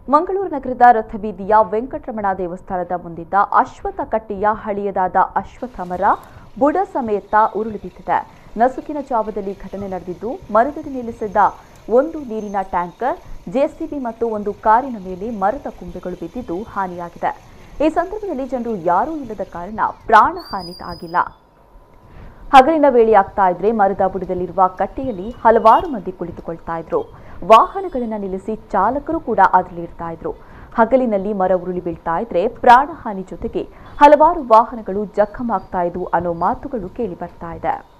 ಮಂಗಳೂರು ನಗರದ ರಥಬೀದಿಯ ವೆಂಕಟರಮಣ ದೇವಸ್ಥಾನದ ಮುಂದಿದ್ದ ಅಶ್ವತ್ಥ ಕಟ್ಟೆಯ ಹಳೆಯದಾದ ಅಶ್ವತ್ಥ ಮರ ಬುಡ ಸಮೇತ ಉರುಳಿ ಬಿದ್ದಿದೆ ನಸುಕಿನ ಜಾವದಲ್ಲಿ ಘಟನೆ ನಡೆದಿದ್ದು ಮರದಡಿ ನಿಲ್ಲಿಸಿದ್ದ ಒಂದು ನೀರಿನ ಟ್ಯಾಂಕರ್ ಜೆಸಿಬಿ ಮತ್ತು ಒಂದು ಕಾರಿನ ಮೇಲೆ ಮರದ ಕೊಂಬೆಗಳು ಬಿದ್ದಿದ್ದು ಹಾನಿಯಾಗಿದೆ ಈ ಸಂದರ್ಭದಲ್ಲಿ ಜನರು ಯಾರೂ ಇಲ್ಲದ ಕಾರಣ ಪ್ರಾಣಹಾನಿ ಆಗಿಲ್ಲ ಹಗಲಿನ ವೇಳೆಯಾಗ್ತಾ ಇದ್ರೆ ಮರದ ಬುಡದಲ್ಲಿರುವ ಕಟ್ಟೆಯಲ್ಲಿ ಹಲವಾರು ಮಂದಿ ಕುಳಿತುಕೊಳ್ತಾ ಇದ್ರು ವಾಹನಗಳನ್ನ ನಿಲ್ಲಿಸಿ ಚಾಲಕರು ಕೂಡ ಅದರಲ್ಲಿ ಇರ್ತಾ ಇದ್ರು ಹಗಲಿನಲ್ಲಿ ಮರ ಉರುಳಿ ಬೀಳ್ತಾ ಇದ್ರೆ ಪ್ರಾಣಹಾನಿ ಜೊತೆಗೆ ಹಲವಾರು ವಾಹನಗಳು ಜಖಂ ಆಗ್ತಾ ಇದ್ವು ಅನ್ನೋ ಮಾತುಗಳು ಕೇಳಿ ಬರ್ತಾ ಇದೆ